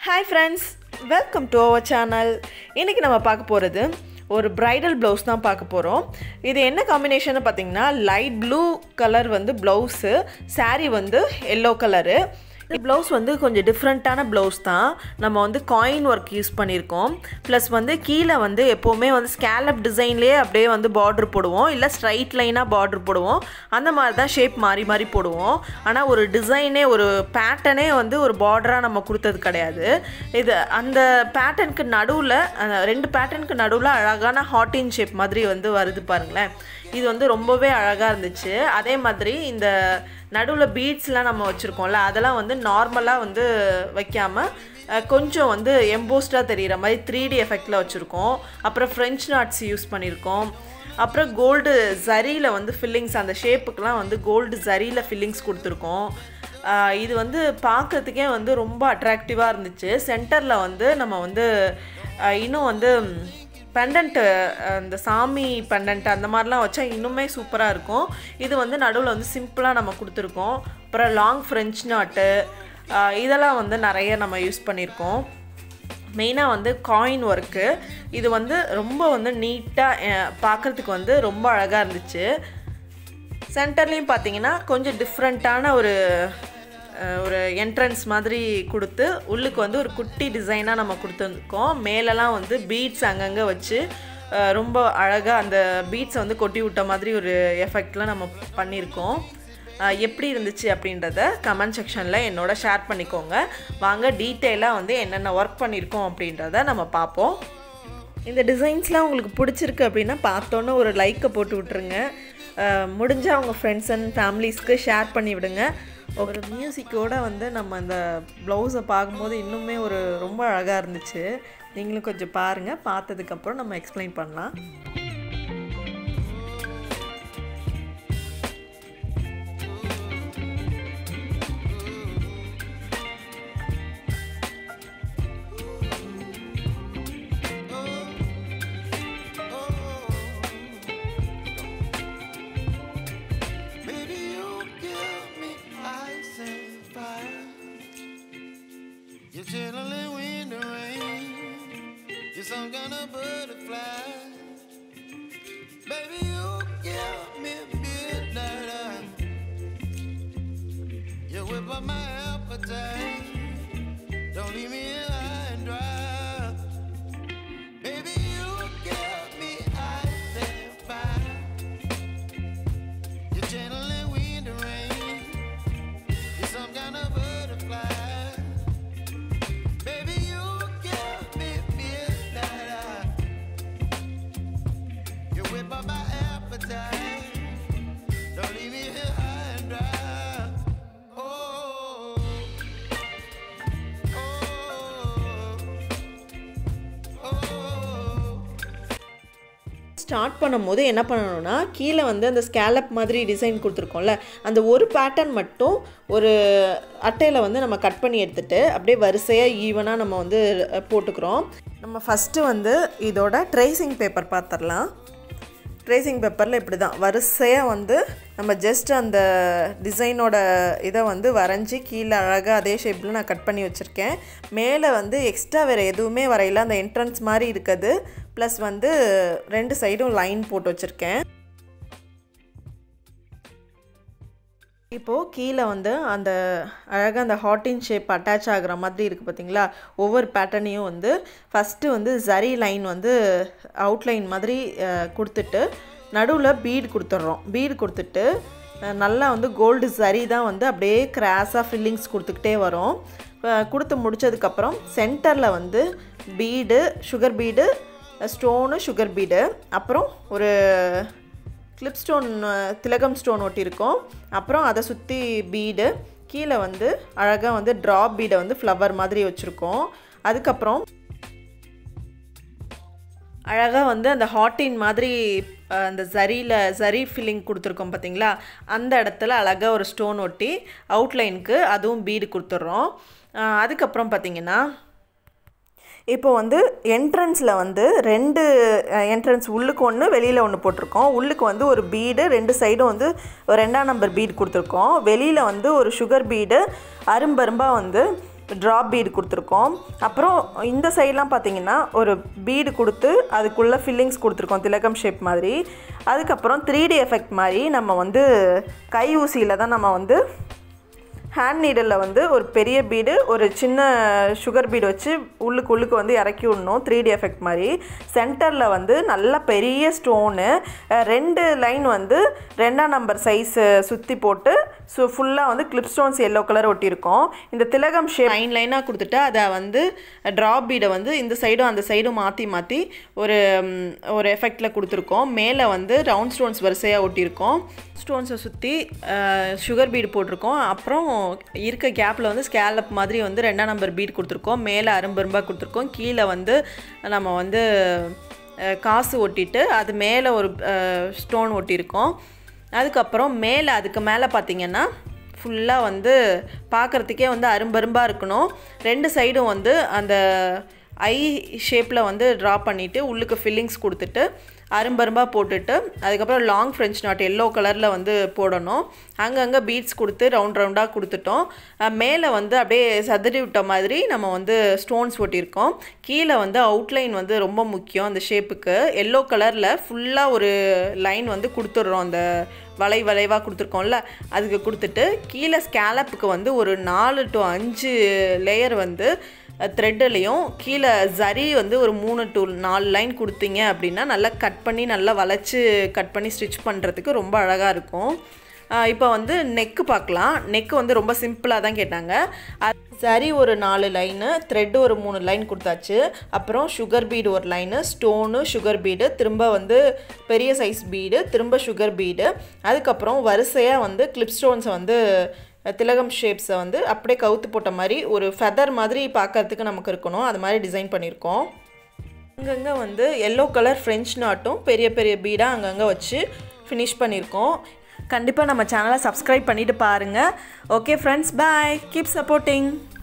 Hi friends welcome to our channel இன்றைக்கி நம்ம பார்க்க போகிறது ஒரு பிரைடல் ப்ளவுஸ் தான் பார்க்க போகிறோம் இது என்ன காம்பினேஷன் பார்த்தீங்கன்னா லைட் ப்ளூ கலர் வந்து ப்ளவுஸு saree வந்து எல்லோ கலரு இந்த ப்ளவுஸ் வந்து கொஞ்சம் டிஃப்ரெண்ட்டான ப்ளவுஸ் தான் நம்ம வந்து காயின் ஒர்க் யூஸ் பண்ணியிருக்கோம் ப்ளஸ் வந்து கீழே வந்து எப்போவுமே வந்து ஸ்கேலப் டிசைன்லேயே அப்படியே வந்து பார்டர் போடுவோம் இல்லை ஸ்ட்ரைட் லைனாக பார்டர் போடுவோம் அந்த மாதிரி தான் ஷேப் மாறி மாறி போடுவோம் ஆனால் ஒரு டிசைனே ஒரு பேட்டர்னே வந்து ஒரு பார்டராக நம்ம கொடுத்தது கிடையாது இது அந்த பேட்டர்னுக்கு நடுவில் ரெண்டு பேட்டர்னுக்கு நடுவில் அழகான ஹாட்டின் ஷேப் மாதிரி வந்து வருது பாருங்களேன் இது வந்து ரொம்பவே அழகாக இருந்துச்சு அதே மாதிரி இந்த நடுவில் பீட்ஸ்லாம் நம்ம வச்சுருக்கோம்ல அதெல்லாம் வந்து நார்மலாக வந்து வைக்காமல் அஹ், கொஞ்சம் வந்து எம்போஸ்டாக தெரிகிற மாதிரி த்ரீ டி எஃபெக்டில் வச்சுருக்கோம் அப்புறம் ஃப்ரெஞ்ச் நாட்ஸ் யூஸ் பண்ணியிருக்கோம் அப்புறம் கோல்டு ஜரியில் வந்து ஃபில்லிங்ஸ் அந்த ஷேப்புக்கெலாம் வந்து கோல்டு ஜரியில் ஃபில்லிங்ஸ் கொடுத்துருக்கோம் ஆஹ் இது வந்து பார்க்கறதுக்கே வந்து ரொம்ப அட்ராக்டிவாக இருந்துச்சு சென்டரில் வந்து நம்ம வந்து ஆஹ் இன்னும் வந்து பெண்டன்ட்டு அந்த சாமி பெண்டன்ட் அந்த மாதிரிலாம் வச்சா இன்னுமே சூப்பராக இருக்கும் இது வந்து நடுவில் வந்து சிம்பிளாக நம்ம கொடுத்துருக்கோம் அப்புறம் லாங் ஃப்ரெஞ்ச் நாட்டு இதெல்லாம் வந்து நிறைய நம்ம யூஸ் பண்ணியிருக்கோம் மெயினாக வந்து காயின் ஒர்க்கு இது வந்து ரொம்ப வந்து நீட்டாக பார்க்குறதுக்கு வந்து ரொம்ப அழகாக இருந்துச்சு சென்டர்லேயும் பார்த்தீங்கன்னா கொஞ்சம் டிஃப்ரெண்ட்டான ஒரு அஹ், ஒரு என்ட்ரன்ஸ் மாதிரி கொடுத்து உள்ளுக்கு வந்து ஒரு குட்டி டிசைனாக நம்ம கொடுத்துருக்கோம் மேலெல்லாம் வந்து பீட்ஸ் அங்கங்கே வச்சு அஹ், ரொம்ப அழகாக அந்த பீட்ஸை வந்து கொட்டி விட்ட மாதிரி ஒரு எஃபெக்ட்லாம் நம்ம பண்ணியிருக்கோம் அஹ், எப்படி இருந்துச்சு அப்படின்றத கமெண்ட் செக்ஷனில் என்னோட ஷேர் பண்ணிக்கோங்க வாங்க டீட்டெயிலாக வந்து என்னென்ன ஒர்க் பண்ணியிருக்கோம் அப்படின்றத நம்ம பார்ப்போம் இந்த டிசைன்ஸ்லாம் உங்களுக்கு பிடிச்சிருக்கு அப்படின்னா பார்த்தோன்னே ஒரு லைக்கை போட்டு விட்ருங்க அஹ் முடிஞ்சா உங்கள் ஃப்ரெண்ட்ஸ் அண்ட் ஃபேமிலிஸ்க்கு ஷேர் பண்ணி விடுங்க ஒரு மியூசிக்கோட வந்து நம்ம அந்த ப்ளவுஸை பார்க்கும்போது இன்னுமே ஒரு ரொம்ப அழகாக இருந்துச்சு நீங்களும் கொஞ்சம் பாருங்கள் பார்த்ததுக்கப்புறம் நம்ம எக்ஸ்பிளைன் பண்ணலாம் Baby, you give me ice and fire. You're chilling wind and rain. You're some kind of butterfly. Baby, you give me midnight. You whip up my appetite. Don't leave me here high and dry. Baby, you give me ice and fire. You're channeling wind and rain. You're some kind of butterfly. Baby, you give me midnight. You whip up my appetite. Don't leave me here high and dry. Oh, oh, oh. Start பண்ணும்போது என்ன பண்ணணும்னா கீழே வந்து அந்த scallop மாதிரி design கொடுத்துருக்கோம்ல அந்த ஒரு pattern மட்டும் ஒரு அட்டையில் வந்து நம்ம கட் பண்ணி எடுத்துட்டு அப்படியே வரிசையாக ஈவனாக நம்ம வந்து அஹ், போட்டுக்கிறோம் நம்ம ஃபஸ்ட்டு வந்து இதோட ட்ரேசிங் பேப்பர் பார்த்துடலாம் ட்ரேசிங் பேப்பரில் இப்படி தான் வரிசையாக வந்து நம்ம ஜஸ்ட் அந்த டிசைனோட இதை வந்து வரைஞ்சி கீழே அழகாக அதே ஷேப்பில் நான் கட் பண்ணி வச்சுருக்கேன் மேலே வந்து எக்ஸ்ட்ரா வேறு எதுவுமே வரையில அந்த என்ட்ரன்ஸ் மாதிரி இருக்குது ப்ளஸ் வந்து ரெண்டு சைடும் லைன் போட்டு வச்சுருக்கேன் இப்போது கீழே வந்து அந்த அழகாக அந்த ஹாட்டின் ஷேப் அட்டாச் ஆகுற மாதிரி இருக்குது பார்த்தீங்களா ஒவ்வொரு பேட்டர்னையும் வந்து ஃபஸ்ட்டு வந்து ஜரி லைன் வந்து அவுட்லைன் மாதிரி அஹ், கொடுத்துட்டு நடுவில் பீடு கொடுத்துட்றோம் பீடு கொடுத்துட்டு அஹ், நல்லா வந்து கோல்டு ஜரி தான் வந்து அப்படியே கிராஸாக ஃபில்லிங்ஸ் கொடுத்துக்கிட்டே வரும் அஹ், கொடுத்து முடிச்சதுக்கப்புறம் சென்டரில் வந்து bead sugar bead stone sugar bead அப்புறம் ஒரு கிளிப் ஸ்டோன் திலகம் ஸ்டோன் ஒட்டியிருக்கோம் அப்புறம் அதை சுற்றி பீடு கீழே வந்து அழகாக வந்து ட்ராப் பீடை வந்து ஃப்ளவர் மாதிரி வச்சுருக்கோம் அதுக்கப்புறம் அழகாக வந்து அந்த ஹாட்டின் மாதிரி அஹ், அந்த ஜரியில் ஜரி ஃபில்லிங் கொடுத்துருக்கோம் பார்த்தீங்களா அந்த இடத்துல அழகாக ஒரு ஸ்டோன் ஒட்டி அவுட்லைனுக்கு அதுவும் பீடு கொடுத்துட்றோம் அஹ், அதுக்கப்புறம் பார்த்தீங்கன்னா இப்போ வந்து என்ட்ரன்ஸில் வந்து ரெண்டு என்ட்ரன்ஸ் உள்ளுக்கு ஒன்று வெளியில் ஒன்று போட்டிருக்கோம் உள்ளுக்கு வந்து ஒரு பீடு ரெண்டு சைடும் வந்து ஒரு ரெண்டாம் நம்பர் பீடு கொடுத்துருக்கோம் வெளியில் வந்து ஒரு சுகர் பீடு அரும்பரும்பாக வந்து ட்ராப் பீடு கொடுத்துருக்கோம் அப்புறம் இந்த சைட்லாம் பார்த்தீங்கன்னா ஒரு பீடு கொடுத்து அதுக்குள்ளே ஃபில்லிங்ஸ் கொடுத்துருக்கோம் திலகம் ஷேப் மாதிரி அதுக்கப்புறம் த்ரீ டி எஃபெக்ட் மாதிரி நம்ம வந்து கை ஊசியில் தான் நம்ம வந்து ஹேண்ட் நீடலில் வந்து ஒரு பெரிய பீடு ஒரு சின்ன சுகர் பீடு வச்சு உள்ளுக்கு உள்ளுக்கு வந்து இறக்கி விடணும் த்ரீ டி எஃபெக்ட் மாதிரி சென்டரில் வந்து நல்ல பெரிய ஸ்டோனு ரெண்டு லைன் வந்து ரெண்டாம் நம்பர் சைஸு சுற்றி போட்டு ஸோ ஃபுல்லாக வந்து கிளிப் ஸ்டோன்ஸ் எல்லோ கலர் ஒட்டியிருக்கோம் இந்த திலகம் ஷேப் லைன் லைனாக கொடுத்துட்டு அதை வந்து ட்ராப் பீடை வந்து இந்த சைடும் அந்த சைடும் மாற்றி மாற்றி ஒரு ம், ஒரு எஃபெக்டில் கொடுத்துருக்கோம் மேலே வந்து ரவுண்ட் ஸ்டோன்ஸ் வரிசையாக ஒட்டியிருக்கோம் ஸ்டோன்ஸை சுற்றி சுகர் பீடு போட்டிருக்கோம் அப்புறம் இருக்க கேப்பில் வந்து ஸ்கேலப் மாதிரி வந்து ரெண்டாம் நம்பர் பீட் கொடுத்துருக்கோம் மேலே அரும்பரும்பாக கொடுத்துருக்கோம் கீழே வந்து நம்ம வந்து அஹ், காசு ஒட்டிட்டு அது மேலே ஒரு ஸ்டோன் ஒட்டியிருக்கோம் அதுக்கப்புறம் மேலே அதுக்கு மேலே பார்த்தீங்கன்னா ஃபுல்லாக வந்து பார்க்குறதுக்கே வந்து அரும்பரும்பாக இருக்கணும் ரெண்டு சைடும் வந்து அந்த ஐ ஷேப்பில் வந்து ட்ரா பண்ணிவிட்டு உள்ளுக்கு ஃபில்லிங்ஸ் கொடுத்துட்டு அரும்பரும்பாக போட்டுட்டு அதுக்கப்புறம் லாங் ஃப்ரெஞ்ச் நாட் எல்லோ கலரில் வந்து போடணும் அங்கங்கே பீட்ஸ் கொடுத்து ரவுண்ட் ரவுண்டாக கொடுத்துட்டோம் அஹ் மேலே வந்து அப்படியே சதுரி விட்ட மாதிரி நம்ம வந்து ஸ்டோன்ஸ் ஒட்டியிருக்கோம் கீழே வந்து அவுட்லைன் வந்து ரொம்ப முக்கியம் அந்த ஷேப்புக்கு எல்லோ கலரில் ஃபுல்லாக ஒரு லைன் வந்து கொடுத்துட்றோம் அந்த வளை வளைவாக கொடுத்துருக்கோம்ல அதுக்கு கொடுத்துட்டு கீழே ஸ்கேலப்புக்கு வந்து ஒரு நாலு டு அஞ்சு லேயர் வந்து த்ரெட்டுலேயும் கீழே ஜரி வந்து ஒரு மூணு டு நாலு லைன் கொடுத்தீங்க அப்படின்னா நல்லா கட் பண்ணி நல்லா வளைச்சு கட் பண்ணி ஸ்டிச் பண்ணுறதுக்கு ரொம்ப அழகாக இருக்கும் இப்போ வந்து நெக்கு பார்க்கலாம் நெக்கு வந்து ரொம்ப சிம்பிளாக தான் கேட்டாங்க அது சரி ஒரு நாலு லைனு த்ரெட்டு ஒரு மூணு லைன் கொடுத்தாச்சு அப்புறம் சுகர் பீடு ஒரு லைனு ஸ்டோனு சுகர் பீடு திரும்ப வந்து பெரிய சைஸ் பீடு திரும்ப சுகர் பீடு அதுக்கப்புறம் வரிசையாக வந்து கிளிப் ஸ்டோன்ஸை வந்து திலகம் ஷேப்ஸை வந்து அப்படியே கவுத்து போட்ட மாதிரி ஒரு ஃபெதர் மாதிரி பார்க்கறதுக்கு நமக்கு இருக்கணும் அது மாதிரி டிசைன் பண்ணியிருக்கோம் அங்கங்கே வந்து எல்லோ கலர் ஃப்ரெஞ்ச் நாட்டும் பெரிய பெரிய பீடாக அங்கங்கே வச்சு ஃபினிஷ் பண்ணியிருக்கோம் கண்டிப்பாக நம்ம சேனலை சப்ஸ்கிரைப் பண்ணிவிட்டு பாருங்கள் okay friends bye keep supporting